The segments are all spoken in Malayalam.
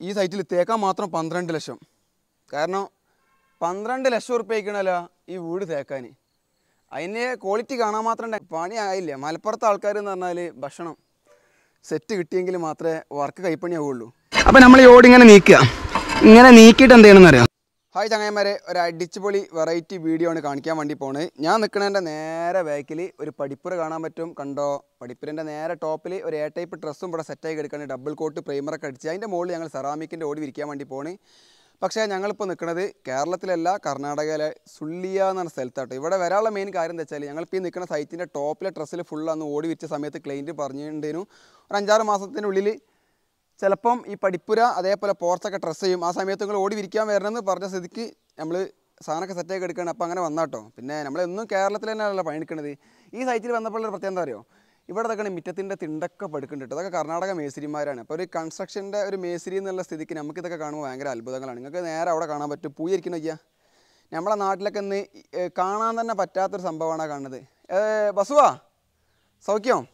ഈ സൈറ്റിൽ തേക്കാൻ മാത്രം പന്ത്രണ്ട് ലക്ഷം കാരണം പന്ത്രണ്ട് ലക്ഷം ഉറുപ്പ്യക്കണല്ലോ ഈ വീട് തേക്കാൻ അതിൻ്റെ ക്വാളിറ്റി കാണാൻ മാത്രം ഉണ്ടായി പണി ആയില്ല മലപ്പുറത്തെ ആൾക്കാർ എന്ന് പറഞ്ഞാൽ ഭക്ഷണം സെറ്റ് കിട്ടിയെങ്കിൽ മാത്രമേ വർക്ക് കൈപ്പണിയാവുള്ളൂ അപ്പം നമ്മൾ ഈ ഓട് ഇങ്ങനെ നീക്കുക ഇങ്ങനെ നീക്കിയിട്ട് എന്ത് ചെയ്യണമെന്ന് അറിയാം ഹായ് ചങ്ങായിമാരെ ഒരു അടിച്ചുപൊളി വെറൈറ്റി വീഡിയോ ആണ് കാണിക്കാൻ വേണ്ടി പോണത് ഞാൻ നിൽക്കുന്നതിൻ്റെ നേരെ ബാക്കിൽ ഒരു പഠിപ്പുര കാണാൻ പറ്റും കണ്ടോ പഠിപ്പുരൻ്റെ നേരെ ടോപ്പിൽ ഒരു എ ടൈപ്പ് ഡ്രസ്സും ഇവിടെ സെറ്റായി കിടക്കുകയാണ് ഡബിൾ കോട്ട് പ്രൈമറൊക്കെ അടിച്ച് അതിൻ്റെ മുകളിൽ ഞങ്ങൾ സെറാമിക്കിൻ്റെ ഓടി വിരിക്കാൻ വേണ്ടി പോണ് പക്ഷേ ഞങ്ങളിപ്പോൾ നിൽക്കുന്നത് കേരളത്തിലല്ല കർണാടകയിലെ സുള്ളിയ എന്ന് പറഞ്ഞ സ്ഥലത്താട്ടോ ഇവിടെ വരാനുള്ള മെയിൻ കാര്യം എന്താ വെച്ചാൽ ഞങ്ങളിപ്പോൾ ഈ നിൽക്കുന്ന സൈറ്റിൻ്റെ ടോപ്പിലെ ഡ്രസ്സിൽ ഫുൾ അന്ന് ഓടി വിരിച്ച സമയത്ത് ക്ലൈൻറ്റ് പറഞ്ഞിട്ടുണ്ടേനു ഒരു അഞ്ചാറ് മാസത്തിനുള്ളിൽ ചിലപ്പം ഈ പഠിപ്പുര അതേപോലെ പോർച്ചൊക്കെ ഡ്രസ്സ് ചെയ്യും ആ സമയത്ത് നിങ്ങൾ ഓടി വിരിക്കാൻ വരണമെന്ന് പറഞ്ഞ സ്ഥിതിക്ക് നമ്മൾ സാധനമൊക്കെ സെറ്റാക്കി എടുക്കുകയാണ് അപ്പോൾ അങ്ങനെ വന്നാട്ടോ പിന്നെ നമ്മളെന്നും കേരളത്തിൽ തന്നെയല്ല പണിയെടുക്കണത് ഈ സൈറ്റിൽ വന്നപ്പോൾ ഒരു പ്രത്യേകത എന്താ അറിയോ ഇവിടെ ഇതൊക്കെ മിറ്റത്തിൻ്റെ തിണ്ടൊക്കെ പടുക്കുന്നുണ്ട് ഇതൊക്കെ കർണാടക മേസ്തിരിമാരാണ് അപ്പോൾ ഒരു കൺസ്ട്രക്ഷൻ്റെ ഒരു മേസ്തിരി എന്നുള്ള സ്ഥിതിക്ക് നമുക്ക് ഇതൊക്കെ കാണുമ്പോൾ ഭയങ്കര അത്ഭുതങ്ങളാണ് നിങ്ങൾക്ക് നേരെ അവിടെ കാണാൻ പറ്റും പൂയിരിക്കുന്ന നോക്കിയാൽ നമ്മളെ നാട്ടിലൊക്കെ ഇന്ന് ഈ, ഏ, കാണാൻ തന്നെ പറ്റാത്തൊരു സംഭവമാണ് കാണുന്നത് ഏ, ബസുവാ സൗഖ്യം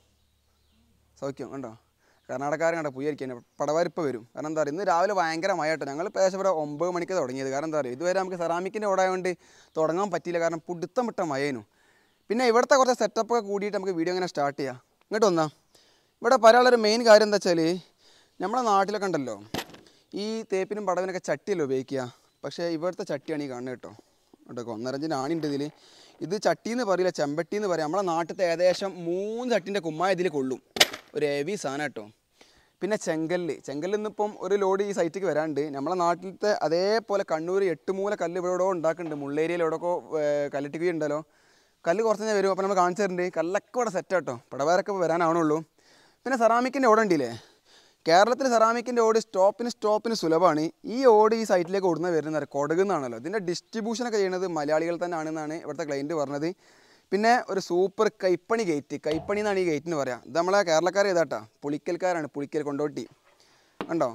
സൗഖ്യം കണ്ടോ കർണാടകക്കാരൻ കണ്ടോ പുയ്യരിക്കാൻ പടവരിപ്പ് വരും കാരണം എന്താ പറയുക ഇന്ന് രാവിലെ ഭയങ്കര മഴയാട്ടോ ഞങ്ങൾ ഏകദേശം ഇവിടെ ഒമ്പത് മണിക്ക് തുടങ്ങിയത് കാരണം എന്താ പറയുക ഇതുവരെ നമുക്ക് സെറാമിക്കിൻ്റെ ഓടായതുകൊണ്ട് തുടങ്ങാൻ പറ്റിയില്ല കാരണം പുടുത്തം വിട്ട മഴയേനു പിന്നെ ഇവിടുത്തെ കുറച്ച് സെറ്റപ്പ് ഒക്കെ കൂടിയിട്ട് നമുക്ക് വീഡിയോ ഇങ്ങനെ സ്റ്റാർട്ട് ചെയ്യാം ഇങ്ങോട്ട് വന്നാ ഇവിടെ പറയാനുള്ളൊരു മെയിൻ കാര്യം എന്താ വെച്ചാൽ നമ്മളെ നാട്ടിലൊക്കെ ഉണ്ടല്ലോ ഈ തേപ്പിനും പടവിനൊക്കെ ചട്ടിയല്ലോ ഉപയോഗിക്കുക പക്ഷേ ഇവിടുത്തെ ചട്ടിയാണ് ഈ കാണുന്നത് കേട്ടോ കേട്ടോ ഒന്നരഞ്ചിന് ആണിണ്ട് ഇതിൽ ഇത് ചട്ടി എന്ന് പറയില്ല ചെമ്പട്ടി എന്ന് പറയാം നമ്മളെ നാട്ടിലത്തെ ഏകദേശം മൂന്ന് ചട്ടിൻ്റെ കുമ്മായ ഇതിൽ കൊള്ളും ഒരു ഹെവി സാധനം കേട്ടോ പിന്നെ ചെങ്കല്ല് ചെങ്കല്ല് ഇന്നിപ്പം ഒരു ലോഡ് ഈ സൈറ്റിക്ക് വരാണ്ട് നമ്മളെ നാട്ടിലത്തെ അതേപോലെ കണ്ണൂർ എട്ടുമൂല കല്ല് ഇവിടെ എവിടെയോ ഉണ്ടാക്കുന്നുണ്ട് മുള്ളേരിയയിൽ എവിടെയൊക്കെ കല്ലിട്ടിക്കുകയും ഉണ്ടല്ലോ കല്ല് കുറച്ച് കഴിഞ്ഞാൽ വരും അപ്പോൾ നമ്മൾ കാണിച്ചു തരുന്നുണ്ട് കല്ലൊക്കെ ഇവിടെ സെറ്റ് കേട്ടോ പടവേരൊക്കെ ഇപ്പോൾ വരാനാവണുള്ളൂ പിന്നെ സെറാമിക്കിൻ്റെ ഓട് ഉണ്ടില്ലേ കേരളത്തിൽ സെറാമിക്കിൻ്റെ ഓട് സ്റ്റോപ്പിന് സ്റ്റോപ്പിന് സുലഭമാണ് ഈ ഓട് ഈ സൈറ്റിലേക്ക് ഓടുന്ന വരുന്നത് കൊടക് എന്നാണല്ലോ ഇതിൻ്റെ ഡിസ്ട്രിബ്യൂഷനൊക്കെ ചെയ്യുന്നത് മലയാളികൾ തന്നെ ആണെന്നാണ് ഇവിടുത്തെ ക്ലയൻറ്റ് പറഞ്ഞത് പിന്നെ ഒരു സൂപ്പർ കൈപ്പണി ഗേറ്റ് കൈപ്പണി എന്നാണ് ഈ ഗേറ്റിന് പറയാം ഇത് നമ്മളെ കേരളക്കാർ ഏതാട്ടാ പുളിക്കൽക്കാരാണ് പുളിക്കൽ കൊണ്ടോട്ടി കണ്ടോ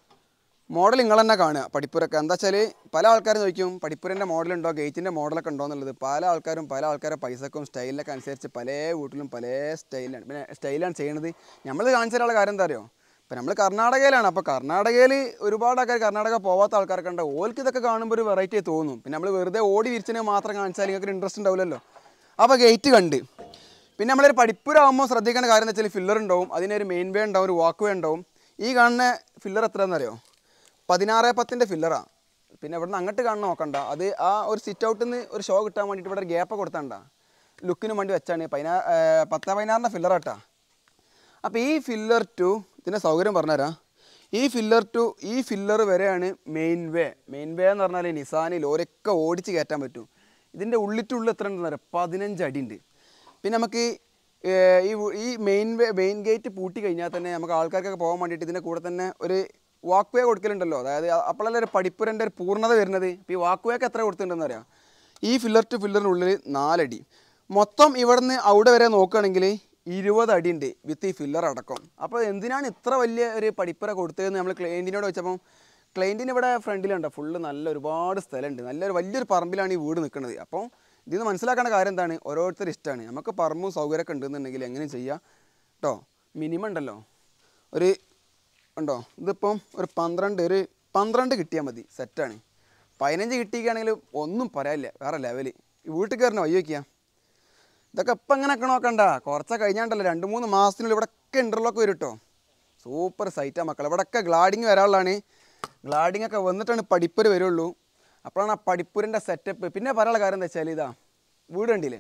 മോഡൽ നിങ്ങൾ തന്നെ കാണുക പഠിപ്പുരൊക്കെ എന്താ വെച്ചാൽ പല ആൾക്കാരും ചോദിക്കും പഠിപ്പുരൻ്റെ മോഡലുണ്ടോ ഗേറ്റിൻ്റെ മോഡലൊക്കെ ഉണ്ടോ എന്നുള്ളത് പല ആൾക്കാരും പല ആൾക്കാരുടെ പൈസക്കും സ്റ്റൈലിനൊക്കെ അനുസരിച്ച് പല വീട്ടിലും പല സ്റ്റൈലാണ് പിന്നെ സ്റ്റൈലാണ് ചെയ്യണത് നമ്മൾ കാണിച്ചു തരാനുള്ള കാര്യം എന്താ അറിയോ ഇപ്പം നമ്മൾ കർണാടകയിലാണ് അപ്പോൾ കർണാടകയിൽ ഒരുപാട് ആൾക്കാർ കർണാടക പോവാത്ത ആൾക്കാരൊക്കെ ഉണ്ട് ഓൽക്ക് ഇതൊക്കെ കാണുമ്പോൾ ഒരു വെറൈറ്റി തോന്നും പിന്നെ നമ്മൾ വെറുതെ ഓടി വിരിച്ചതിനെ മാത്രം കാണിച്ചാൽ നിങ്ങൾക്ക് ഇൻട്രസ്റ്റ് ഉണ്ടാവില്ലല്ലോ അപ്പോൾ ഗേറ്റ് കണ്ട് പിന്നെ നമ്മളൊരു പഠിപ്പുരാകുമ്പോൾ ശ്രദ്ധിക്കേണ്ട കാര്യം എന്ന് വെച്ചാൽ ഫില്ലർ ഉണ്ടാവും അതിനൊരു മെയിൻ വേ ഉണ്ടാവും ഒരു വാക്ക് വേ ഉണ്ടാവും ഈ കാണുന്ന ഫില്ലർ എത്രയാണെന്നറിയോ പതിനാറ് പത്തിൻ്റെ ഫില്ലറാണ് പിന്നെ ഇവിടുന്ന് അങ്ങോട്ട് കാണുന്ന നോക്കണ്ട അത് ആ ഒരു സിറ്റ് ഔട്ടിൽ നിന്ന് ഒരു ഷോ കിട്ടാൻ വേണ്ടിയിട്ട് ഇവിടെ ഒരു ഗ്യാപ്പ് കൊടുത്തണ്ട ലുക്കിന് വേണ്ടി വെച്ചാണ് പതിനാ പത്ത് പതിനാറിൻ്റെ ഫില്ലറാട്ടാ അപ്പോൾ ഈ ഫില്ലർ ടു ഇതിൻ്റെ സൗകര്യം പറഞ്ഞുതരാം ഈ ഫില്ലർ ടു ഈ ഫില്ലർ വരെയാണ് മെയിൻ വേ മെയിൻ വേ എന്ന് പറഞ്ഞാൽ നിസാനി ലോറിയൊക്കെ ഓടിച്ച് കയറ്റാൻ പറ്റും ഇതിൻ്റെ ഉള്ളിട്ടുള്ളിൽ എത്ര ഉണ്ടെന്ന് പറയാം പതിനഞ്ച് അടി ഉണ്ട് പിന്നെ നമുക്ക് ഏർ, ഈ വു- ഈ മെയിൻ വേ മെയിൻ ഗേറ്റ് പൂട്ടി കഴിഞ്ഞാൽ തന്നെ നമുക്ക് ആൾക്കാർക്കൊക്കെ പോകാൻ വേണ്ടിയിട്ട് ഇതിൻ്റെ കൂടെ തന്നെ ഒരു വാക്ക് വേ കൊടുക്കലുണ്ടല്ലോ അതായത് അ- അപ്പോഴല്ലേ ഒരു പഠിപ്പുരൻ്റെ ഒരു പൂർണ്ണത വരുന്നത് ഇപ്പോൾ ഈ വാക്ക് വേക്ക് എത്ര കൊടുത്തിട്ടുണ്ടെന്ന് അറിയാം ഈ ഫില്ലർ ടു ഫില്ലറിനുള്ളിൽ നാലടി മൊത്തം ഇവിടുന്ന് അവിടെ വരെ നോക്കുകയാണെങ്കിൽ ഇരുപത് അടി ഉണ്ട് വിത്ത് ഈ ഫില്ലർ അടക്കം അപ്പോൾ എന്തിനാണ് ഇത്ര വലിയ ഒരു പഠിപ്പുര കൊടുത്തതെന്ന് നമ്മൾ ക്ലയൻറ്റിനോട് വെച്ചപ്പം ക്ലയൻറ്റിന് ഇവിടെ ഫ്രണ്ടിലുണ്ട് ഫുള്ള് നല്ല ഒരുപാട് സ്ഥലമുണ്ട് നല്ലൊരു വലിയൊരു പറമ്പിലാണ് ഈ വീട് നിൽക്കുന്നത് അപ്പോൾ ഇതിൽ നിന്ന് മനസ്സിലാക്കേണ്ട കാര്യം എന്താണ് ഓരോരുത്തർ ഇഷ്ടമാണ് നമുക്ക് പറമ്പും സൗകര്യമൊക്കെ ഉണ്ടെന്നുണ്ടെങ്കിൽ എങ്ങനെയും ചെയ്യാം കേട്ടോ മിനിമം ഉണ്ടല്ലോ ഒരു ഉണ്ടോ ഇതിപ്പം ഒരു പന്ത്രണ്ട് ഒരു പന്ത്രണ്ട് കിട്ടിയാൽ മതി സെറ്റാണ് പതിനഞ്ച് കിട്ടിക്കുകയാണെങ്കിൽ ഒന്നും പറയാനില്ല വേറെ ലെവല് ഈ വീട്ടിൽ കയറണോ അയ്യോ വയ്ക്കുക ഇതൊക്കെ ഇപ്പം എങ്ങനെയൊക്കെ നോക്കണ്ട കുറച്ച് കഴിഞ്ഞാണ്ടല്ലോ രണ്ട് മൂന്ന് മാസത്തിനുള്ളിൽ ഇവിടെയൊക്കെ ഇൻ്റർലോക്ക് വരും കേട്ടോ സൂപ്പർ സൈറ്റാണ് മക്കൾ ഇവിടെയൊക്കെ ഗ്ലാഡിങ് വരാനുള്ളതാണ് ഗ്ലാഡിങ് ഒക്കെ വന്നിട്ടാണ് പഠിപ്പുര വരുള്ളൂ അപ്പോഴാണ് ആ പഠിപ്പുരൻ്റെ സെറ്റപ്പ് പിന്നെ പറയാനുള്ള കാര്യം എന്താ വെച്ചാൽ ഇതാ വീട് കണ്ടില്ലേ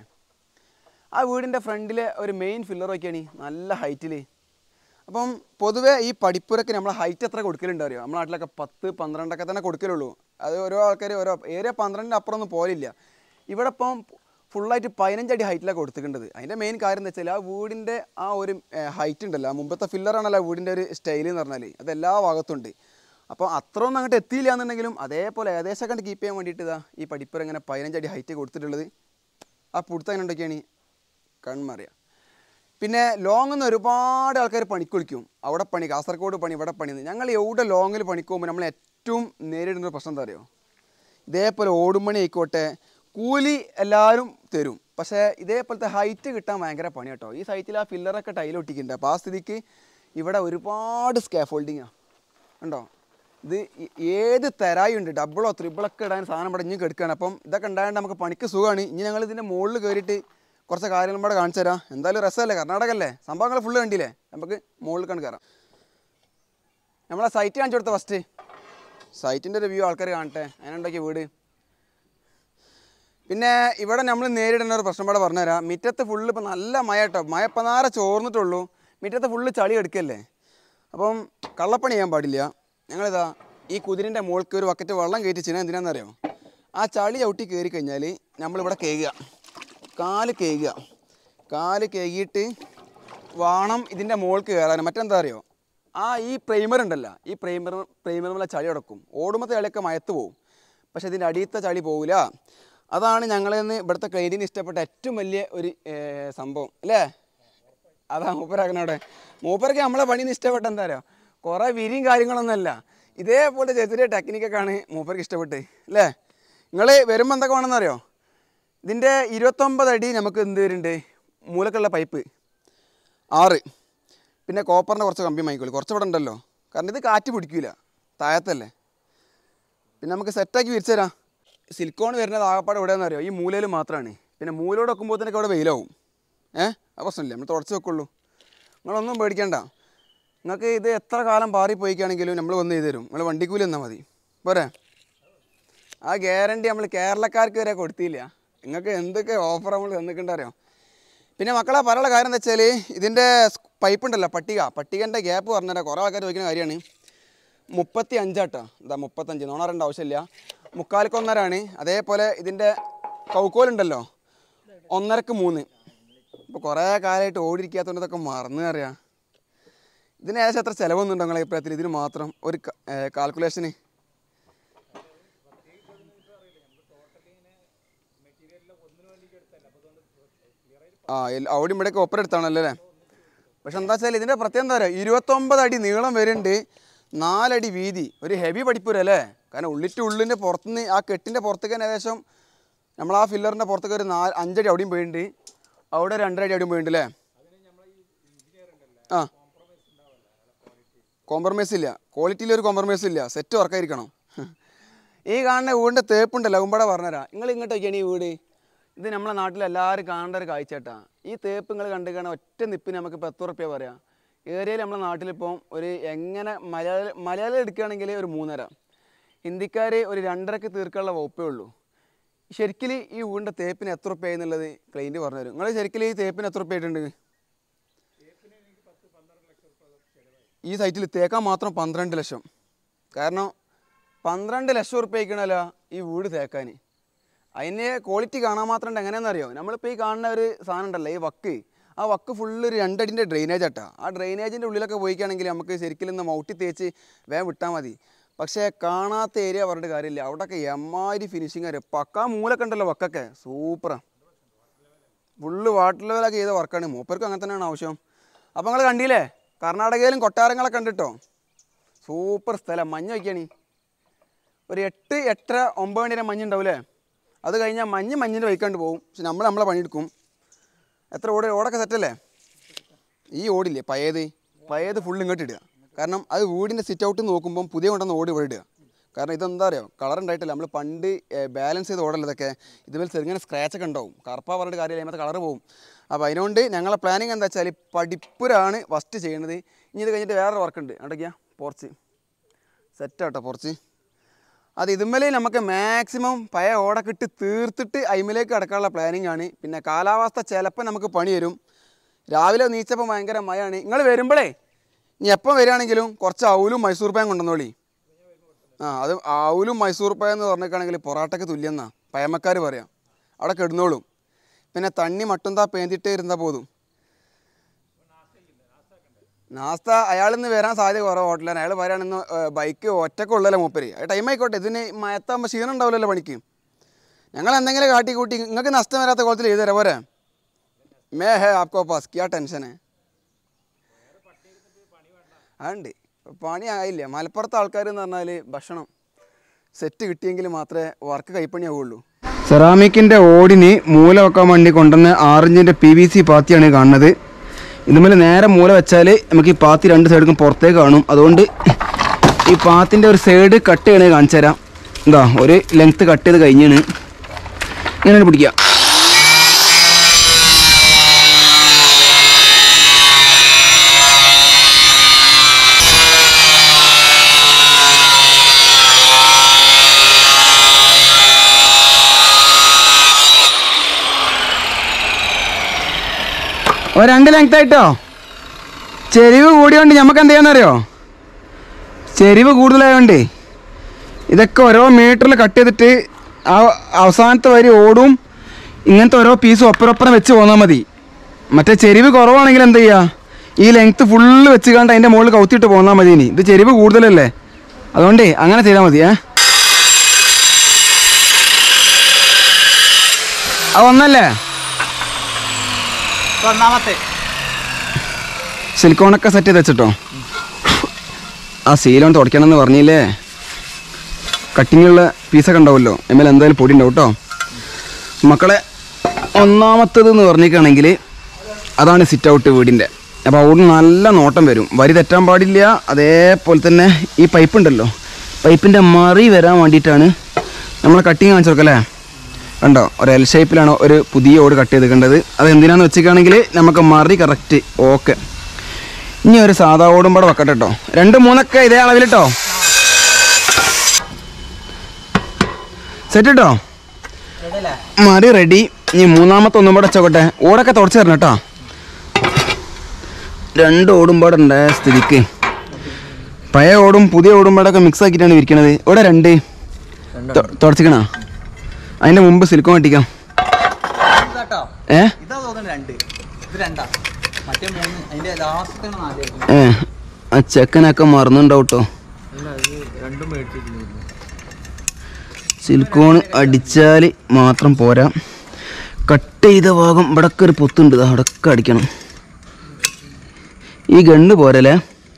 ആ വീടിൻ്റെ ഫ്രണ്ടിലെ ഒരു മെയിൻ ഫില്ലർ നോക്കിയാണ് നല്ല ഹൈറ്റിൽ അപ്പം പൊതുവേ ഈ പഠിപ്പുരക്ക് നമ്മൾ ഹൈറ്റ് എത്ര കൊടുക്കലുണ്ട് അറിയോ നമ്മുടെ നാട്ടിലൊക്കെ പത്ത് പന്ത്രണ്ടൊക്കെ തന്നെ കൊടുക്കലുള്ളൂ അത് ഓരോ ആൾക്കാർ ഓരോ ഏരിയ പന്ത്രണ്ടിൻ്റെ അപ്പുറം ഒന്നും പോലില്ല ഇവിടെ ഇപ്പം ഫുള്ളായിട്ട് പതിനഞ്ചടി ഹൈറ്റിലാണ് കൊടുത്തിട്ടുണ്ടത് അതിൻ്റെ മെയിൻ കാര്യം എന്താ വെച്ചാൽ ആ വീടിൻ്റെ ആ ഒരു ഹൈറ്റ് ഉണ്ടല്ലോ ആ മുമ്പത്തെ ഫില്ലറാണല്ലോ ആ വീടിൻ്റെ ഒരു സ്റ്റൈൽ എന്ന് പറഞ്ഞാൽ അത് എല്ലാ ഭാഗത്തുണ്ട് അപ്പോൾ അത്രയൊന്നും അങ്ങോട്ട് എത്തിയില്ല എന്നുണ്ടെങ്കിലും അതേപോലെ ഏകദേശം കണ്ട് കീപ്പ് ചെയ്യാൻ വേണ്ടിയിട്ട് ഇതാ ഈ പഠിപ്പുര ഇങ്ങനെ പതിനഞ്ചടി ഹൈറ്റ് കൊടുത്തിട്ടുള്ളത് ആ പുടുത്തം എങ്ങനെ ഉണ്ടൊക്കെയാണ് കൺമറിയാം പിന്നെ ലോങ് നിന്ന് ഒരുപാട് ആൾക്കാർ പണിക്ക് വിളിക്കും അവിടെ പണി കാസർഗോഡ് പണി ഇവിടെ പണി എന്ന്. ഞങ്ങൾ എവിടെ ലോങ്ങിൽ പണിക്ക് പോകുമ്പോൾ നമ്മൾ ഏറ്റവും നേരിടുന്ന ഒരു പ്രശ്നം എന്താ അറിയോ ഇതേപോലെ ഓടുമണി ആയിക്കോട്ടെ കൂലി എല്ലാവരും തരും പക്ഷേ ഇതേപോലത്തെ ഹൈറ്റ് കിട്ടാൻ ഭയങ്കര പണി കേട്ടോ ഈ സൈറ്റിൽ ആ ഫില്ലറൊക്കെ ടൈൽ ഒട്ടിക്കുന്നുണ്ട് അപ്പോൾ ആ സ്ഥിതിക്ക് ഇവിടെ ഒരുപാട് സ്കാഫോൾഡിങ്ങാണ് ഉണ്ടോ ഇത് ഈ- ഏത് തരായും ഉണ്ട് ഡബിളോ ത്രിബിളൊക്കെ ഇടാൻ സാധനം ഇവിടെ ഇനി കെടുക്കുകയാണ് അപ്പം ഇതൊക്കെ ഉണ്ടായതുകൊണ്ട് നമുക്ക് പണിക്ക് സുഖമാണ് ഇനി ഞങ്ങൾ ഇതിൻ്റെ മുകളിൽ കയറിയിട്ട് കുറച്ച് കാര്യങ്ങളും കൂടെ കാണിച്ചു തരാം എന്തായാലും രസമല്ലേ കർണാടക അല്ലേ സംഭവങ്ങൾ ഫുള്ള് കണ്ടില്ലേ നമുക്ക് മുകളിൽ കണ്ട് കയറാം നമ്മളെ സൈറ്റ് കാണിച്ചു കൊടുത്ത ഫസ്റ്റ് സൈറ്റിൻ്റെ ഒരു വ്യൂ ആൾക്കാർ കാണട്ടെ അതിനുണ്ടാക്കിയ വീട് പിന്നെ ഇവിടെ നമ്മൾ നേരിടുന്ന ഒരു പ്രശ്നം ഇവിടെ പറഞ്ഞുതരാം മുറ്റത്ത് ഫുള്ള് ഇപ്പം നല്ല മഴ കേട്ടോ മഴ ഇപ്പം നേരെ ചോർന്നിട്ടുള്ളൂ മുറ്റത്ത് ഫുള്ള് ചളി എടുക്കല്ലേ അപ്പം കള്ളപ്പണി ചെയ്യാൻ പാടില്ല ഞങ്ങളിതാ ഈ കുതിരിൻ്റെ മുകൾക്ക് ഒരു ബക്കറ്റ് വെള്ളം കയറ്റി ചെയ്യുന്നത് എന്തിനാണെന്നറിയോ ആ ചളി ചവിട്ടി കയറി കഴിഞ്ഞാൽ നമ്മളിവിടെ കേകുക കാല് കേകുക കാല് കേകിയിട്ട് വേണം ഇതിൻ്റെ മുകൾക്ക് കയറാൻ മറ്റെന്താ അറിയോ ആ ഈ പ്രൈമർ ഉണ്ടല്ലോ ഈ പ്രൈമർ പ്രൈമർ നമ്മളെ ചളി അടക്കും ഓടുമ്പത്തെ ചളിയൊക്കെ മയത്ത് പോകും പക്ഷെ ഇതിൻ്റെ അടിയത്തെ ചളി പോകില്ല അതാണ് ഞങ്ങളെന്ന് ഇവിടുത്തെ ക്ലൈൻറ്റിന് ഇഷ്ടപ്പെട്ട ഏറ്റവും വലിയ ഒരു ഏർ, സംഭവം അല്ലേ അതാ മൂപ്പരാക്കനോടെ മൂപ്പർക്ക് നമ്മളെ പണിന്ന് ഇഷ്ടപ്പെട്ട എന്താ അറിയോ കുറേ വിരിയും കാര്യങ്ങളൊന്നുമല്ല ഇതേപോലത്തെ ചെറിയ ചെറിയ ടെക്നിക്കൊക്കെയാണ് മൂപ്പർക്ക് ഇഷ്ടപ്പെട്ട് അല്ലേ നിങ്ങൾ വരുമ്പോൾ എന്തൊക്കെ വേണമെന്ന് അറിയോ ഇതിൻ്റെ ഇരുപത്തൊമ്പത് അടി നമുക്ക് എന്ത് വരുന്നുണ്ട് മൂലക്കുള്ള പൈപ്പ് ആറ് പിന്നെ കോപ്പറിൻ്റെ കുറച്ച് കമ്പി വാങ്ങിക്കോളൂ കുറച്ച് ഇവിടെ ഉണ്ടല്ലോ കാരണം ഇത് കാറ്റ് പിടിക്കില്ല താഴത്തല്ലേ പിന്നെ നമുക്ക് സെറ്റാക്കി വിരിച്ചു തരാം സിലിക്കോൺ വരുന്നത് ആകപ്പാടെ എവിടെയാണെന്ന് അറിയോ ഈ മൂലയിൽ മാത്രമാണ് പിന്നെ മൂലയോട് വെക്കുമ്പോഴത്തേനൊക്കെ അവിടെ വെയിലാവും ഏഹ് ആ പ്രശ്നമില്ല നമ്മൾ തുടച്ച് വെക്കുള്ളൂ നിങ്ങളൊന്നും പേടിക്കണ്ട നിങ്ങൾക്ക് ഇത് എത്ര കാലം പാറി പോയിക്കാണെങ്കിലും നമ്മൾ വന്ന് ചെയ്ത് തരും നിങ്ങൾ വണ്ടിക്കൂലി എന്നാൽ മതി പോരെ ആ ഗ്യാരണ്ടി നമ്മൾ കേരളക്കാർക്ക് വരെ കൊടുത്തില്ല നിങ്ങൾക്ക് എന്തൊക്കെ ഓഫർ നമ്മൾ തന്നിട്ടുണ്ടറിയോ പിന്നെ മക്കളെ പറയാനുള്ള കാര്യം എന്താ വെച്ചാൽ ഇതിൻ്റെ പൈപ്പ് ഉണ്ടല്ലോ പട്ടിക പട്ടികൻ്റെ ഗ്യാപ്പ് പറഞ്ഞുതരാം കുറേ ആൾക്കാർ ചോദിക്കുന്ന കാര്യമാണ് മുപ്പത്തി അഞ്ചാട്ടോ എന്താ മുപ്പത്തഞ്ച് നോണറേണ്ട ആവശ്യമില്ല മുക്കാൽക്കൊന്നരാണ് അതേപോലെ ഇതിൻ്റെ കൗക്കോലുണ്ടല്ലോ ഒന്നരക്ക് മൂന്ന് ഇപ്പോൾ കുറേ കാലമായിട്ട് ഓടിയിരിക്കാത്തതുകൊണ്ട് ഇതൊക്കെ മറന്നു അറിയാം ഇതിന് ഏകദേശം എത്ര ചിലവൊന്നുണ്ടോ നിങ്ങളെ അഭിപ്രായത്തിൽ ഇതിന് മാത്രം ഒരു കാൽക്കുലേഷന് ആ എല്ല- അവിടെയും ഇവിടെയൊക്കെ ഒപ്പരം എടുത്താണല്ലോ അല്ലേ പക്ഷെ എന്താ വെച്ചാൽ ഇതിൻ്റെ പ്രത്യേകം എന്താ പറയുക ഇരുപത്തൊമ്പത് അടി നീളം വരുന്നുണ്ട് നാലടി വീതി ഒരു ഹെവി പഠിപ്പൂര അല്ലേ കാരണം ഉള്ളിട്ട് ഉള്ളിൻ്റെ പുറത്തുനിന്ന് ആ കെട്ടിൻ്റെ പുറത്തേക്ക് തന്നെ ഏകദേശം നമ്മൾ ആ ഫില്ലറിൻ്റെ പുറത്തേക്ക് ഒരു നാല് അഞ്ചടി അവിടെയും പോയിട്ടുണ്ട് അവിടെ രണ്ടര അടി അവിടെയും പോയിട്ടുണ്ട് അല്ലേ ആ കോംപ്രമൈസ് ഇല്ല ക്വാളിറ്റിയിൽ ഒരു കോംപ്രമൈസ് ഇല്ല സെറ്റ് വർക്കായിരിക്കണം ഈ കാണുന്ന വീടിൻ്റെ തേപ്പുണ്ടല്ലോ ഉമ്പടെ പറഞ്ഞുതരാം നിങ്ങൾ ഇങ്ങോട്ടൊക്കെയാണ് ഈ വീട് ഇത് നമ്മളെ നാട്ടിൽ എല്ലാവരും കാണേണ്ട ഒരു കാഴ്ചട്ടാ ഈ തേപ്പ് നിങ്ങൾ കണ്ടു കാണാൻ ഒറ്റ നിപ്പിന് നമുക്ക് ഇപ്പോൾ എത്ര റുപ്യ പറയാം ഏരിയയിൽ നമ്മളെ നാട്ടിലിപ്പം ഒരു എങ്ങനെ മലയാള മലയാളം എടുക്കുകയാണെങ്കിൽ ഒരു മൂന്നര ഹിന്ദിക്കാർ ഒരു രണ്ടരക്ക് തീർക്കാനുള്ള വകുപ്പേ ഉള്ളൂ ശരിക്കും ഈ വീടിൻ്റെ തേപ്പിന് എത്ര റുപ്യ എന്നുള്ളത് ക്ലൈൻറ്റ് പറഞ്ഞു തരും നിങ്ങൾ ശരിക്കും ഈ തേപ്പിന് എത്ര റുപ്യ ആയിട്ടുണ്ട് ഈ സൈറ്റിൽ തേക്കാൻ മാത്രം പന്ത്രണ്ട് ലക്ഷം കാരണം പന്ത്രണ്ട് ലക്ഷം ഉറുപ്പ്യ ആയിക്കണല്ലോ ഈ വീട് തേക്കാൻ അതിൻ്റെ ക്വാളിറ്റി കാണാൻ മാത്രം ഉണ്ട് എങ്ങനെയാണെന്ന് അറിയോ നമ്മളിപ്പോൾ ഈ കാണുന്ന ഒരു സാധനം ഉണ്ടല്ലോ ഈ വക്ക് ആ വക്ക് ഫുള്ള് ഒരു രണ്ടടിൻ്റെ ഡ്രെയിനേജ് ആട്ടാ ആ ഡ്രെയിനേജിൻ്റെ ഉള്ളിലൊക്കെ പോയിക്കുകയാണെങ്കിൽ നമുക്ക് ശരിക്കും ഒന്ന് മൗട്ടി തേച്ച് വേഗം വിട്ടാൽ മതി പക്ഷേ കാണാത്ത ഏരിയ പറഞ്ഞിട്ട് കാര്യമില്ല അവിടെയൊക്കെ എമ്മാതിരി ഫിനിഷിങ് അറിയാം പക്കാ മൂലൊക്കെ ഉണ്ടല്ലോ വക്കൊക്കെ സൂപ്പറാണ് ഫുള്ള് വാട്ടർ ലെവലൊക്കെ ചെയ്ത വർക്കാണ് മൂപ്പർക്കും അങ്ങനെ തന്നെയാണ് ആവശ്യം അപ്പോൾ നിങ്ങൾ കണ്ടില്ലേ കർണാടകയിലും കൊട്ടാരങ്ങളൊക്കെ കണ്ടിട്ടോ സൂപ്പർ സ്ഥലം മഞ്ഞ് വയ്ക്കാണി ഒരു എട്ട് എട്ടര ഒമ്പത് മണി വരെ മഞ്ഞ് ഉണ്ടാവില്ലേ അത് കഴിഞ്ഞാൽ മഞ്ഞ് മഞ്ഞിൻ്റെ വയ്ക്കാണ്ട് പോകും പക്ഷെ നമ്മൾ നമ്മളെ പണിയെടുക്കും എത്ര ഓട് ഓടൊക്കെ സെറ്റല്ലേ ഈ ഓടില്ലേ പഴയത് പഴയത് ഫുള്ള് ഇങ്ങോട്ട് ഇടുക കാരണം അത് വീടിൻ്റെ സിറ്റ് ഔട്ട് നോക്കുമ്പം പുതിയ കൊണ്ടുവന്ന് ഓടി ഇവിടെ ഇടുക കാരണം ഇതെന്താ അറിയോ കളർ ഉണ്ടായിട്ടില്ല നമ്മൾ പണ്ട് ബാലൻസ് ചെയ്ത് ഓടല്ല ഇതൊക്കെ ഇതുപോലെ ചെറുങ്ങനെ സ്ക്രാച്ച് ഒക്കെ ഉണ്ടാവും കറുപ്പ പറഞ്ഞിട്ട് കാര്യമില്ല അതിനകത്ത് കളർ പോകും അപ്പോൾ അതിനുകൊണ്ട് ഞങ്ങളെ പ്ലാനിങ് എന്താ വെച്ചാൽ പഠിപ്പുരാണ് ഫസ്റ്റ് ചെയ്യുന്നത് ഇനി ഇത് കഴിഞ്ഞിട്ട് വേറൊരു വർക്ക് ഉണ്ട് അവിടേക്കാ പോർച്ച് സെറ്റാട്ടോ പോർച്ച് അത് ഇതുമ്മലേ നമുക്ക് മാക്സിമം പഴയ ഓടൊക്കെ ഇട്ട് തീർത്തിട്ട് അയിമലേക്ക് അടക്കാനുള്ള പ്ലാനിങ് ആണ് പിന്നെ കാലാവസ്ഥ ചിലപ്പോൾ നമുക്ക് പണി വരും രാവിലെ നീച്ചപ്പോൾ ഭയങ്കര മഴയാണ് നിങ്ങൾ വരുമ്പോഴേ ഇനി എപ്പം വരികയാണെങ്കിലും കുറച്ച് ഔലും മൈസൂർ പായം കൊണ്ടുവന്നോളി ആ അത് ഔലും മൈസൂർ പായം എന്ന് പറഞ്ഞിട്ടാണെങ്കിൽ പൊറാട്ടയ്ക്ക് തുല്യെന്നാ പയമക്കാർ പറയാം അവിടെ കിടന്നോളും പിന്നെ തണ്ണി മട്ടുന്താ പേന്തിട്ടേ ഇരുന്നാൽ പോതും നാസ്ത അയാളിന്ന് വരാൻ സാധ്യത കുറവ് ഹോട്ടലാണ് അയാൾ വരാണെന്ന് ബൈക്ക് ഒറ്റക്കുള്ളല്ലോ മൂപ്പര് അത് ടൈം ആയിക്കോട്ടെ ഇതിന് മയത്താകുമ്പോൾ ക്ഷീണം ഉണ്ടാവില്ലല്ലോ പണിക്ക് ഞങ്ങൾ എന്തെങ്കിലും കാട്ടി കൂട്ടി നിങ്ങൾക്ക് നഷ്ടം വരാത്ത കോലത്തിൽ ചെയ്തു തരാം പോരെ മേ ഹേ ആപ്കോ പാസ് ക്യാ ടെൻഷന് അതുണ്ട് പണി ആയില്ല മലപ്പുറത്തെ ആൾക്കാർ എന്ന് പറഞ്ഞാൽ ഭക്ഷണം സെറ്റ് കിട്ടിയെങ്കിൽ മാത്രമേ വർക്ക് കൈപ്പണിയാവുള്ളൂ സെറാമിക്കിൻ്റെ ഓടിന് മൂല വെക്കാൻ വേണ്ടി കൊണ്ടുവന്ന ആറിഞ്ചിൻ്റെ പി വി സി പാത്തിയാണ് ഈ കാണുന്നത് ഇതുമേൽ നേരെ മൂല വെച്ചാൽ നമുക്ക് ഈ പാത്തി രണ്ട് സൈഡിലും പുറത്തേക്ക് കാണും അതുകൊണ്ട് ഈ പാത്തിൻ്റെ ഒരു സൈഡ് കട്ട് ചെയ്യണേ കാണിച്ചു തരാം എന്താ ഒരു ലെങ്ത്ത് കട്ട് ചെയ്ത് കഴിഞ്ഞാണ് ഇങ്ങനെ പിടിക്കുക ഒരു രണ്ട് ലെങ്ത് ആയിട്ടോ ചെരിവ് കൂടിയോണ്ട് നമുക്ക് എന്ത് ചെയ്യാന്നറിയോ ചെരിവ് കൂടുതലായോണ്ട് ഇതൊക്കെ ഓരോ മീറ്ററിൽ കട്ട് ചെയ്തിട്ട് ആ അവസാനത്തെ വരി ഓടും ഇങ്ങനത്തെ ഓരോ പീസും ഒപ്പരൊപ്പരം വെച്ച് പോന്നാൽ മതി മറ്റേ ചെരിവ് കുറവാണെങ്കിൽ എന്ത് ചെയ്യുക ഈ ലെങ്ത്ത് ഫുള്ള് വെച്ച് കണ്ട് അതിൻ്റെ മുകളിൽ കൗത്തിയിട്ട് പോന്നാൽ മതി ഇനി ഇത് ചെരിവ് കൂടുതലല്ലേ അതുകൊണ്ടേ അങ്ങനെ ചെയ്താൽ മതി ഏ ആ ഒന്നല്ലേ ഒന്നാമത്തെ സിലിക്കോണൊക്കെ സെറ്റ് ചെയ്ത് വെച്ചിട്ടോ ആ സീലോൺ തുടയ്ക്കണം എന്ന് പറഞ്ഞില്ലേ കട്ടിങ്ങുള്ള പീസൊക്കെ ഉണ്ടാവുമല്ലോ എമ്മൽ എന്തായാലും പൊടി ഉണ്ടാവും കേട്ടോ മക്കളെ ഒന്നാമത്തത് എന്ന് പറഞ്ഞിരിക്കുകയാണെങ്കിൽ അതാണ് സിറ്റ് ഔട്ട് വീടിൻ്റെ അപ്പോൾ അവിടെ നല്ല നോട്ടം വരും വരി തെറ്റാൻ പാടില്ല അതേപോലെ തന്നെ ഈ പൈപ്പ് ഉണ്ടല്ലോ പൈപ്പിൻ്റെ മറി വരാൻ വേണ്ടിയിട്ടാണ് നമ്മൾ കട്ടിങ് കാണിച്ചു കൊടുക്കല്ലേ കണ്ടോ ഒരു എൽ ഷേപ്പിലാണ് ഒരു പുതിയ ഓട് കട്ട് ചെയ്തിട്ടുണ്ടത് അത് എന്തിനാന്ന് വെച്ചിട്ടാണെങ്കിൽ നമുക്ക് മറി കറക്റ്റ് ഓക്കെ ഇനി ഒരു സാധാ ഓടും കൂടെ വെക്കട്ടെ കേട്ടോ രണ്ട് മൂന്നൊക്കെ ഇതേ അളവിൽ കേട്ടോ സെറ്റ് കേട്ടോ മറി റെഡി ഇനി മൂന്നാമത്തെ ഒന്നും കൂടെ വെച്ചോട്ടെ ഓടൊക്കെ തുടച്ച് തരണം കേട്ടോ രണ്ട് ഓടും പാടെ ഉണ്ടായ സ്ഥിതിക്ക് പഴയ ഓടും പുതിയ ഓടും പാടൊക്കെ മിക്സ് ആക്കിയിട്ടാണ് ഇരിക്കണത് ഇവിടെ രണ്ട് തുടച്ചിക്കണോ അതിൻ്റെ മുമ്പ് സിലിക്കോൺ കട്ടിക്കാം കേട്ടോ ഏ ഇതാ തോന്നുന്നു രണ്ട് ഇത് രണ്ടാ മറ്റേ മൂന്ന് അതിന്റെ ലാസ്റ്റ് നാല് ഏ ആ ചെക്കനൊക്കെ മറന്നുണ്ടാവും കേട്ടോ അല്ല ഇത് രണ്ടും മേടിച്ചിരുന്നു സിലിക്കോൺ അടിച്ചാൽ മാത്രം പോരാ കട്ട് ചെയ്ത ഭാഗം ഇവിടൊക്കെ ഒരു പൊത്തുണ്ട് ദാ അവിടൊക്കെ അടിക്കണം ഈ ഗണ്ണ് പോരല്ലേ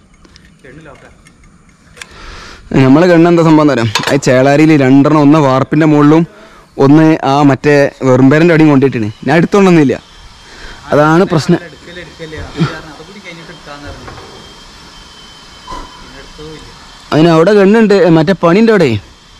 നമ്മളെ ഗണ്ണ് എന്താ സംഭവം തരാം അത് ചേളാരിയിൽ രണ്ടെണ്ണം ഒന്ന് വാർപ്പിൻ്റെ മുകളിലും ഒന്ന് ആ മറ്റേ വെറുമ്പേരൻ്റെ അടിയും കൊണ്ടിട്ടാണ് ഞാൻ എടുത്തോണ്ടൊന്നുമില്ല അതാണ് പ്രശ്നം എടുക്കല് എടുക്കല് അത് കാരണം അതുകൂടി കഴിഞ്ഞിട്ട് എടുക്കാന്ന് പറഞ്ഞു പിന്നെ എടുത്തതുമില്ല അതിന് അവിടെ ഗണ്ണുണ്ട് മറ്റേ പണിൻ്റെ അവിടെ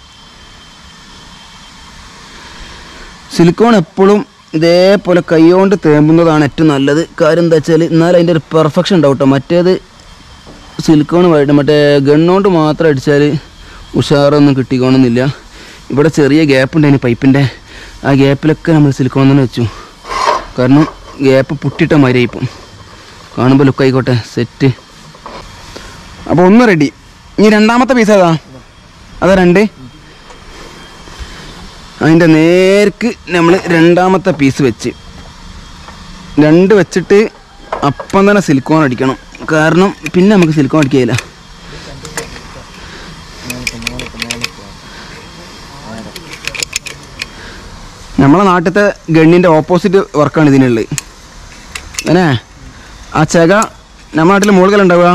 സിലിക്കോൺ എപ്പോഴും ഇതേപോലെ കൈകൊണ്ട് തേമ്പുന്നതാണ് ഏറ്റവും നല്ലത് കാര്യം എന്താ വെച്ചാൽ എന്നാൽ അതിൻ്റെ ഒരു പെർഫെക്ഷൻ ഉണ്ടാവും കേട്ടോ മറ്റേത് സിലിക്കോൺ വഴി മറ്റേ ഗണ്ണുകൊണ്ട് മാത്രം അടിച്ചാൽ ഉഷാറൊന്നും കിട്ടിക്കോണമെന്നില്ല ഇവിടെ ചെറിയ ഗ്യാപ്പ് ഉണ്ട് അതിന് പൈപ്പിൻ്റെ ആ ഗ്യാപ്പിലൊക്കെ നമ്മൾ സിലിക്കോൺ തന്നെ വെച്ചു കാരണം ഗ്യാപ്പ് പുട്ടിട്ട മാതിരി ഇപ്പം കാണുമ്പോൾ ലുക്ക് ആയിക്കോട്ടെ സെറ്റ് അപ്പോൾ ഒന്ന് റെഡി ഇനി രണ്ടാമത്തെ പീസ് ഏതാ അതാ രണ്ട് അതിൻ്റെ നേർക്ക് നമ്മൾ രണ്ടാമത്തെ പീസ് വെച്ച് രണ്ട് വെച്ചിട്ട് അപ്പം തന്നെ സിലിക്കോൺ അടിക്കണം കാരണം പിന്നെ നമുക്ക് സിലിക്കോൺ അടിക്കുകയില്ല നമ്മളെ നാട്ടിലത്തെ ഗണ്ണിൻ്റെ ഓപ്പോസിറ്റ് വർക്കാണ് ഇതിനുള്ളത് അങ്ങനെ ആ ചെക നമ്മുടെ നാട്ടിൽ മുകളിലുണ്ടാവുക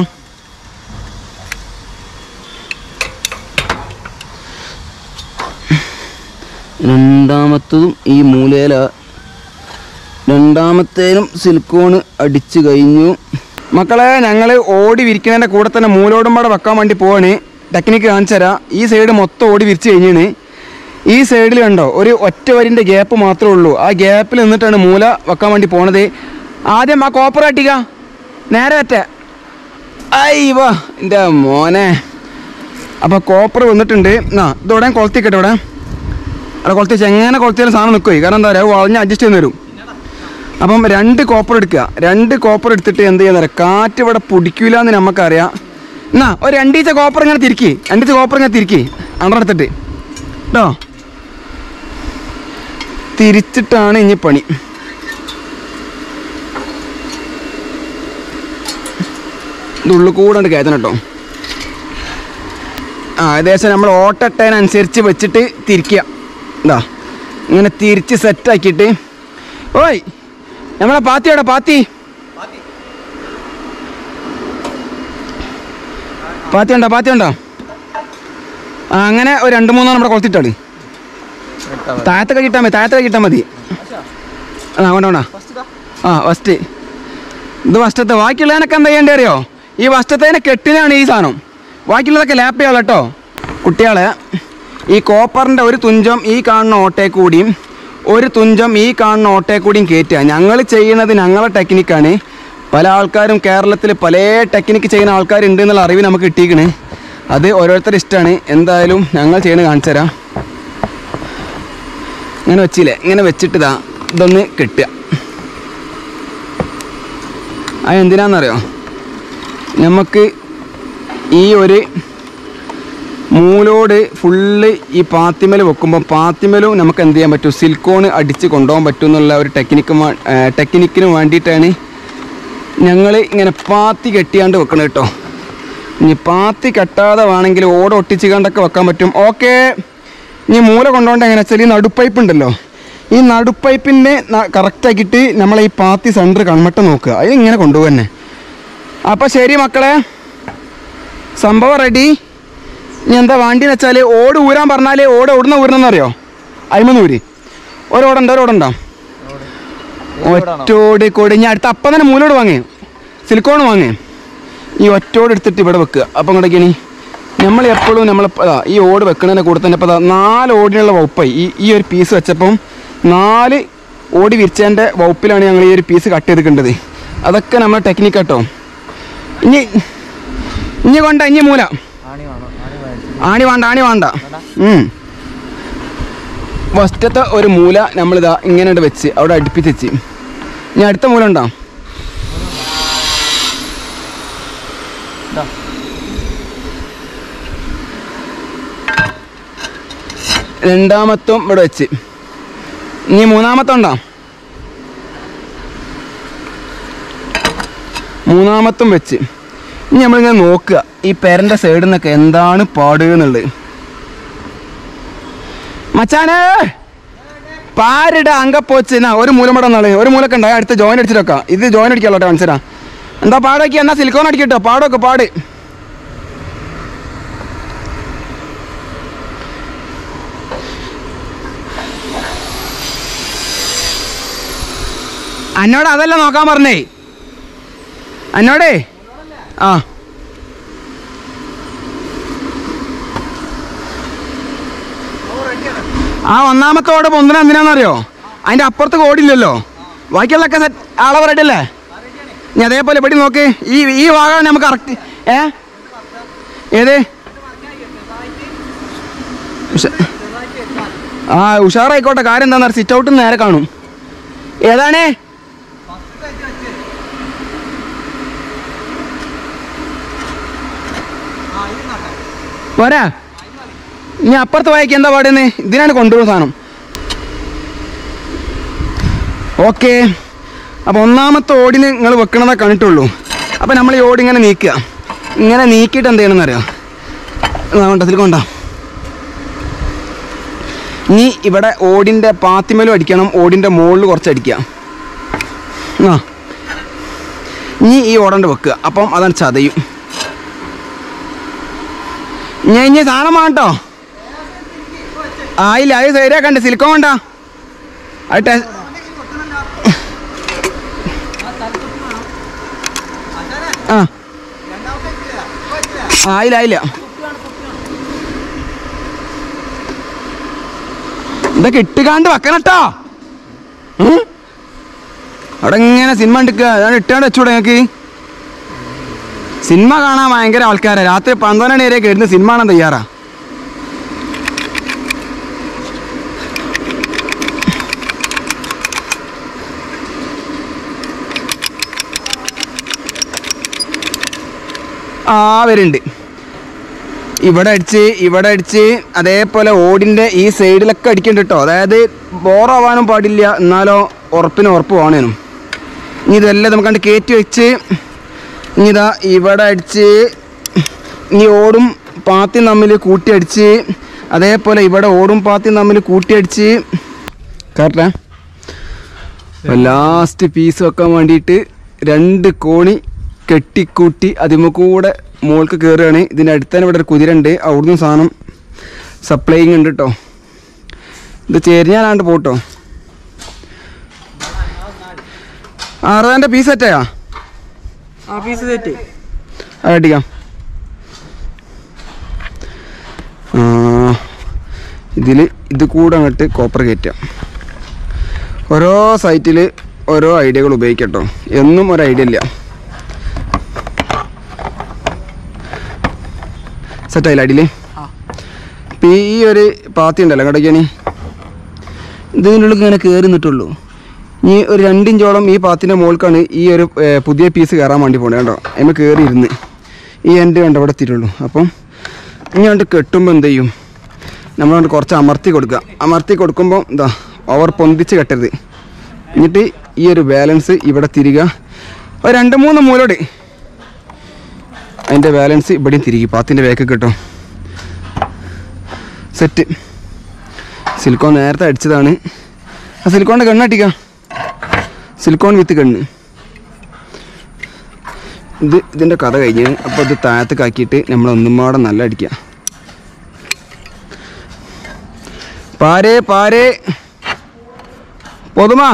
രണ്ടാമത്തതും ഈ മൂലയില രണ്ടാമത്തേനും സിലിക്കോൺ അടിച്ചു കഴിഞ്ഞു മക്കളെ ഞങ്ങൾ ഓടി വിരിക്കുന്നതിൻ്റെ കൂടെ തന്നെ മൂലോടും പാടെ വെക്കാൻ വേണ്ടി പോവാണ് ടെക്നിക്ക് കാണിച്ചു തരാം ഈ സൈഡ് മൊത്തം ഓടി വിരിച്ച് കഴിഞ്ഞാണ് ഈ സൈഡിൽ കണ്ടോ ഒരു ഒറ്റ വരിൻ്റെ ഗ്യാപ്പ് മാത്രമേ ഉള്ളൂ ആ ഗ്യാപ്പിൽ നിന്നിട്ടാണ് മൂല വെക്കാൻ വേണ്ടി പോണത് ആദ്യം ആ കോപ്പർ അട്ടിക്ക നേരെ വെറ്റ ഐ വാ എൻ്റെ മോനെ അപ്പോൾ കോപ്പർ വന്നിട്ടുണ്ട് എന്നാ ഇതോടെ കൊളത്തിക്കട്ടെ ഇവിടെ അവിടെ കൊളത്തി വെച്ച് എങ്ങനെ കൊളത്തിയാലും സാധനം നിൽക്കുമോ കാരണം എന്താ പറയുക വളഞ്ഞ് അഡ്ജസ്റ്റ് ചെയ്ത് തരും അപ്പം രണ്ട് കോപ്പർ എടുക്കുക രണ്ട് കോപ്പർ എടുത്തിട്ട് എന്ത് ചെയ്യാൻ തരാം കാറ്റ് ഇവിടെ പിടിക്കൂല എന്ന് നമുക്കറിയാം എന്നാ ഒരു രണ്ടീച്ച കോപ്പർ ഇങ്ങനെ തിരിക്കി രണ്ടീച്ച കോപ്പർ ഇങ്ങനെ തിരിക്കി അണ്ടറെടുത്തിട്ട് കേട്ടോ തിരിച്ചിട്ടാണ് ഇനി പണി ഇത് ഉള്ളിൽ കൂടെ കയറ്റണം കേട്ടോ ആ ഏകദേശം നമ്മൾ ഓട്ടട്ടതിനനുസരിച്ച് വെച്ചിട്ട് തിരിക്കുക ഇതാ ഇങ്ങനെ തിരിച്ച് സെറ്റാക്കിയിട്ട് ഓയ് നമ്മളെ പാത്തിയോടെ പാത്തി പാത്തി ഉണ്ടോ പാത്തി ഉണ്ടോ ആ അങ്ങനെ ഒരു രണ്ട് മൂന്നോ നമ്മുടെ കൊളത്തിട്ടാണ് താഴത്തൊക്കെ കിട്ടാൻ മതി താഴത്തൊക്കെ കിട്ടാൻ മതി ആ വേണ്ട വേണ്ട ആ ഫസ്റ്റ് ഇത് ഫസ്റ്റത്തെ ബാക്കിയുള്ളതിനൊക്കെ എന്താ ചെയ്യേണ്ടി അറിയോ ഈ ഫസ്റ്റത്തേനെ കെട്ടിനാണ് ഈ സാധനം ബാക്കിയുള്ളതൊക്കെ ലാപ്പ് ചെയ്യാം കേട്ടോ കുട്ടികളെ ഈ കോപ്പറിൻ്റെ ഒരു തുഞ്ചം ഈ കാണുന്ന ഓട്ടേ കൂടിയും ഒരു തുഞ്ചം ഈ കാണുന്ന ഓട്ടേ കൂടിയും കയറ്റുക ഞങ്ങൾ ചെയ്യുന്നത് ഞങ്ങളെ ടെക്നിക്കാണ് പല ആൾക്കാരും കേരളത്തിൽ പല ടെക്നിക്ക് ചെയ്യുന്ന ആൾക്കാരുണ്ട് എന്നുള്ള അറിവ് നമുക്ക് കിട്ടിയിരിക്കണ് അത് ഓരോരുത്തരുടെ ഇഷ്ടമാണ് എന്തായാലും ഞങ്ങൾ ചെയ്യണത് കാണിച്ചു തരാം ഇങ്ങനെ വെച്ചില്ലേ ഇങ്ങനെ വെച്ചിട്ട് ഇതാ ഇതൊന്ന് കെട്ടുക അത് എന്തിനാണെന്നറിയോ നമുക്ക് ഈ ഒരു മൂലോട് ഫുള്ള് ഈ പാത്തിമേൽ വെക്കുമ്പോൾ പാത്തിമേലും നമുക്ക് എന്ത് ചെയ്യാൻ പറ്റും സിലിക്കോൺ അടിച്ച് കൊണ്ടുപോകാൻ പറ്റും എന്നുള്ള ഒരു ടെക്നിക്ക് ടെക്നിക്കിന് വേണ്ടിയിട്ടാണ് ഞങ്ങൾ ഇങ്ങനെ പാത്തി കെട്ടിയാണ്ട് വെക്കണം കേട്ടോ ഇനി പാത്തി കെട്ടാതെ വേണമെങ്കിൽ ഓട് ഒട്ടിച്ച് കണ്ടൊക്കെ വെക്കാൻ പറ്റും ഓക്കെ ഇനി മൂല കൊണ്ടുപോകേണ്ട എങ്ങനെ വെച്ചാൽ ഈ നടുപ്പൈപ്പ് ഉണ്ടല്ലോ ഈ നടുപ്പൈപ്പിൻ്റെ കറക്റ്റാക്കിയിട്ട് നമ്മൾ ഈ പാത്തി സെൻറ്റർ കൺമട്ട നോക്കുക അതിനിങ്ങനെ കൊണ്ടുപോകുന്നെ അപ്പോൾ ശരി മക്കളെ സംഭവം റെഡി ഇനി എന്താ വേണ്ടിയെന്ന് വെച്ചാൽ ഓട് ഊരാൻ പറഞ്ഞാൽ ഓട് എവിടുന്ന ഊരണമെന്ന് അറിയോ അയിമന്ന് ഊരി ഒരോടുണ്ടോ ഒരോടുണ്ടോ ഒറ്റോട് കൂടി ഇനി അടുത്ത അപ്പം തന്നെ മൂലോട് വാങ്ങി സിലിക്കോൺ വാങ്ങി ഈ ഒറ്റോട് എടുത്തിട്ട് ഇവിടെ വെക്കുക അപ്പം ഇങ്ങോട്ടേക്കാണ് നമ്മൾ എപ്പോഴും നമ്മൾ ഈ ഓട് വെക്കുന്നതിൻ്റെ കൂടെ തന്നെ ഇപ്പോൾ ദാ നാല് ഓടിനുള്ള വകുപ്പായി ഈ ഈ ഒരു പീസ് വെച്ചപ്പം നാല് ഓടി വിരിച്ചതിൻ്റെ വകുപ്പിലാണ് ഞങ്ങൾ ഈ ഒരു പീസ് കട്ട് ചെയ്തിട്ടുണ്ടത് അതൊക്കെ നമ്മൾ ടെക്നിക്ക് കേട്ടോ ഇനി ഇനി കൊണ്ട ഇനി മൂല ആണി വേണം ആണി മേടിച്ചു ആണി വേണ്ട ആണി വേണ്ട ഉം. ഫസ്റ്റത്തെ ഒരു മൂല നമ്മളിതാ ഇങ്ങനെ വെച്ച് അവിടെ അടുപ്പിച്ച് വെച്ച് ഇനി അടുത്ത മൂല ഉണ്ടോ ഇതാ രണ്ടാമത്തും ഇവിടെ വെച്ച് ഇനി മൂന്നാമത്തെ ഉണ്ടോ മൂന്നാമത്തും വെച്ച് ഇനി നമ്മളിങ്ങനെ നോക്കുക ഈ പെരൻ്റെ സൈഡിൽ നിന്നൊക്കെ എന്താണ് പാട് എന്നുള്ളത് മച്ചാനേ പാരിട അങ്കപ്പോച്ച് എന്നാ ഒരു മൂലം ഇവിടെ നാളെ ഒരു മൂലൊക്കെ ഉണ്ടായി അടുത്ത ജോയിൻ അടിച്ചിട്ട് വെക്കാം ഇത് ജോയിൻ അടിക്കാമല്ലോ മനസ്സിലാ എന്താ പാടൊക്കെ എന്നാ സിലിക്കോൺ അടിക്കട്ടോ പാടൊക്കെ പാട് എന്നോട് അതല്ല നോക്കാൻ പറഞ്ഞേ എന്നോടേ ആ ആ ഒന്നാമത്തെ ഓട് പൊന്തിന എന്തിനാണെന്നറിയോ അതിൻ്റെ അപ്പുറത്ത് ഓടില്ലല്ലോ ബാക്കിയുള്ളൊക്കെ സെറ്റ് അളവ് റെഡി അല്ലേ ഇനി അതേപോലെ ഇവിടെ നോക്ക് ഈ ഈ ഭാഗം നമുക്ക് കറക്റ്റ് ഏ ഏത് ഉഷ- ആ ഉഷാറായിക്കോട്ടെ കാര്യം എന്താണെന്ന് സിറ്റ് ഔട്ട് നേരെ കാണും ഏതാണ് പോരാ ഇനി അപ്പുറത്ത് വായിക്ക് എന്താ പാടുന്നത് ഇതിനാണ് കൊണ്ടുവരുന്ന സാധനം ഓക്കെ അപ്പോൾ ഒന്നാമത്തെ ഓടിന് നിങ്ങൾ വെക്കണതേ കണ്ടിട്ടുള്ളൂ അപ്പോൾ നമ്മൾ ഈ ഓടി ഇങ്ങനെ നീക്കുക ഇങ്ങനെ നീക്കിയിട്ട് എന്ത് ചെയ്യണമെന്ന് അറിയാം കൊണ്ടതിൽ കൊണ്ടാ ഇനി ഇവിടെ ഓടിൻ്റെ പാത്തിമേലും അടിക്കണം ഓടിൻ്റെ മുകളിൽ കുറച്ച് അടിക്കുക ആ ഇനി ഈ ഓടണ്ട് വെക്കുക അപ്പം അതാണ് ചതയും ഞാൻ ഇനി സാധനം വേണ്ടോ ആയില്ല അത് ശരിയാക്കണ്ട സിലിക്കോൺ വേണ്ട അത് ടെ- ആ ആയില്ല ആയില്ല ഇതൊക്കെ ഇട്ടുകാണ്ട് വെക്കണട്ടോ ഉം? അവിടെ ഇങ്ങനെ സിനിമ എടുക്കുക അതാണ് ഇട്ടാണ്ട് വെച്ചൂടെ ഞങ്ങൾക്ക് സിനിമ കാണാൻ ഭയങ്കര ആൾക്കാരാ രാത്രി പന്ത്രണ്ട് മണി വരെയൊക്കെ ഇരുന്ന് സിനിമ കാണാൻ തയ്യാറാ ആ വരുന്നുണ്ട് ഇവിടെ അടിച്ച് ഇവിടെ അടിച്ച് അതേപോലെ ഓടിൻ്റെ ഈ സൈഡിലൊക്കെ അടിക്കുന്നുണ്ട് കേട്ടോ അതായത് ബോറാവാനും പാടില്ല എന്നാലോ ഉറപ്പിന് ഉറപ്പ് വേണേനും ഇനി ഇതെല്ലാം നമുക്ക് കണ്ട് കയറ്റി വെച്ച് ഇനി ഇതാ ഇവിടെ അടിച്ച് ഇനി ഓടും പാത്തിയും തമ്മിൽ കൂട്ടി അടിച്ച് അതേപോലെ ഇവിടെ ഓടും പാത്തിയും തമ്മിൽ കൂട്ടി അടിച്ച് കറക്റ്റാ ലാസ്റ്റ് പീസ് വെക്കാൻ വേണ്ടിയിട്ട് രണ്ട് കോണി കെട്ടിക്കൂട്ടി അതിമ കൂടെ മുകൾക്ക് കയറുകയാണ് ഇതിൻ്റെ അടുത്ത് തന്നെ ഇവിടെ ഒരു കുതിര ഉണ്ട് അവിടുന്ന് സാധനം സപ്ലൈയിങ് ഉണ്ട് കേട്ടോ ഇത് ചെരിഞ്ഞാലാണ്ട് പോട്ടോ ആറാൻ്റെ പീസ് സെറ്റായാ ആ പീസ് തെറ്റ് അത് അടിക്കാം ഇതിൽ ഇത് കൂടെ അങ്ങോട്ട് കോപ്പർ കയറ്റാം ഓരോ സൈറ്റിൽ ഓരോ ഐഡിയകൾ ഉപയോഗിക്കട്ടോ എന്നും ഒരു ഐഡിയ ഇല്ല സെറ്റായില്ല അടിയിൽ ആ ഇപ്പം ഈ ഒരു പാത്തി ഉണ്ടല്ലോ കടയ്ക്കാനി ഇതിൻ്റെ ഉള്ളിൽ ഇങ്ങനെ കയറി നിട്ടുള്ളൂ ഈ ഒരു രണ്ടിഞ്ചോളം ഈ പാത്തിൻ്റെ മുകൾക്കാണ് ഈ ഒരു ഏ, പുതിയ പീസ് കയറാൻ വേണ്ടി പോകണത് കേട്ടോ അതിന് കയറി ഇരുന്ന് ഈ എൻ്റെ കണ്ട് അവിടെ എത്തിയിട്ടുള്ളൂ അപ്പം ഇനി കണ്ട് കെട്ടുമ്പോൾ എന്ത് ചെയ്യും നമ്മളോട് കുറച്ച് അമർത്തി കൊടുക്കുക അമർത്തി കൊടുക്കുമ്പോൾ എന്താ ഓവർ പൊന്തിച്ച് കെട്ടരുത് എന്നിട്ട് ഈ ഒരു ബാലൻസ് ഇവിടെ തിരിക ഒരു രണ്ട് മൂന്ന് മൂലോട് അതിൻ്റെ ബാലൻസ് ഇവിടെയും തിരികെ പാത്തിൻ്റെ വേക്ക് കിട്ടും സെറ്റ് സിലിക്കോൺ നേരത്തെ അടിച്ചതാണ് ആ സിലിക്കോണിൻ്റെ കണ്ണ് അടിക്കാം സിലിക്കോൺ വിത്ത് കണ്ണ് ഇത് ഇതിൻ്റെ കഥ കഴിഞ്ഞ് അപ്പോൾ ഇത് താഴത്തേക്ക് ആക്കിയിട്ട് നമ്മൾ ഒന്നും പാടെ നല്ല അടിക്കുക പാരേ പാരേ പൊതുമാ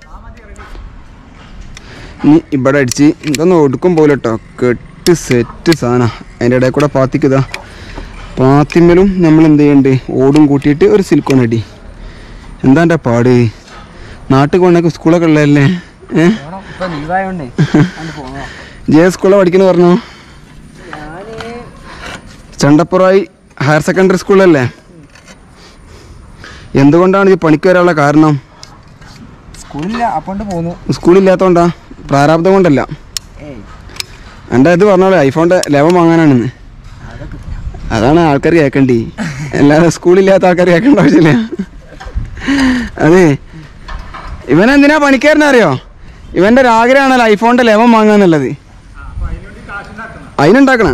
ഇനി ഇവിടെ അടിച്ച് ഇതൊന്നും ഒടുക്കും പോലെ കേട്ടോ കെട്ട് സെറ്റ് സാധനം അതിൻ്റെ ഇടയിൽ കൂടെ പാത്തിക്കുതാ പാത്തിമ്മലും നമ്മൾ എന്ത് ചെയ്യണ്ട് ഓടും കൂട്ടിയിട്ട് ഒരു സിലിക്കോൺ അടി എന്താ എൻ്റെ പാട് നാട്ടിൽ കൊണ്ടൊക്കെ സ്കൂളൊക്കെ ഉള്ളതല്ലേ ഏ പോണം ഇപ്പൊ ലീവായോണ്ടേ അങ്ങോട്ട് പോണോ ജെ സ്കൂളിൽ പഠിക്കുന്നു പറഞ്ഞു ഞാന് ചണ്ടപ്പുറായി ഹയർ സെക്കൻഡറി സ്കൂളല്ലേ എന്തുകൊണ്ടാണ് ഈ പണിക്ക് വരാനുള്ള കാരണം സ്കൂളില്ല അപ്പോണ്ട് പോന്നു സ്കൂളില്ലാത്തതുകൊണ്ടാ പ്രാരാബ്ദം കൊണ്ടല്ല ഏയ് എൻ്റെ ഇത് പറഞ്ഞോളെ ഐഫോണിൻ്റെ ലെവൻ വാങ്ങാനാണെന്ന് അതൊക്കെ അതാണ് ആൾക്കാർ കേൾക്കണ്ടി അല്ലാതെ സ്കൂളില്ലാത്ത ആൾക്കാർ കേൾക്കേണ്ട ആവശ്യമില്ല അതെ ഇവൻ എന്തിനാ പണിക്കാരനറിയോ ഇവൻ്റെ ഒരു ആഗ്രഹമാണല്ലോ ഐഫോണിൻ്റെ ലെവൻ വാങ്ങാന്നുള്ളത് അതിനുണ്ടാക്കണ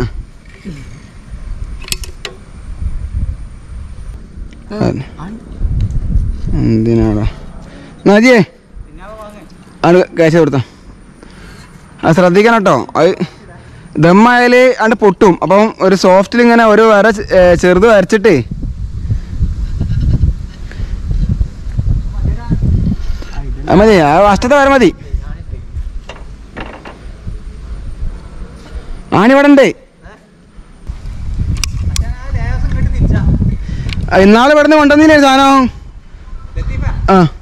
എന്തിനാടാ നജിയേ ആണ് കാശ് കൊടുത്ത അത് ശ്രദ്ധിക്കണം കേട്ടോ അത് ദമ്മായാൽ അണ്ട് പൊട്ടും അപ്പം ഒരു സോഫ്റ്റിൽ ഇങ്ങനെ ഒരു വര ചെ- ഏ, ചെറുത് വരച്ചിട്ടേ അത് മതി ആ അഷ്ടത്തെ വര മതി ആണി ഇവിടെ ഉണ്ട് ഇന്നാള് ഇവിടെ നിന്ന് കൊണ്ടുവന്നില്ലേ സാധനം ആ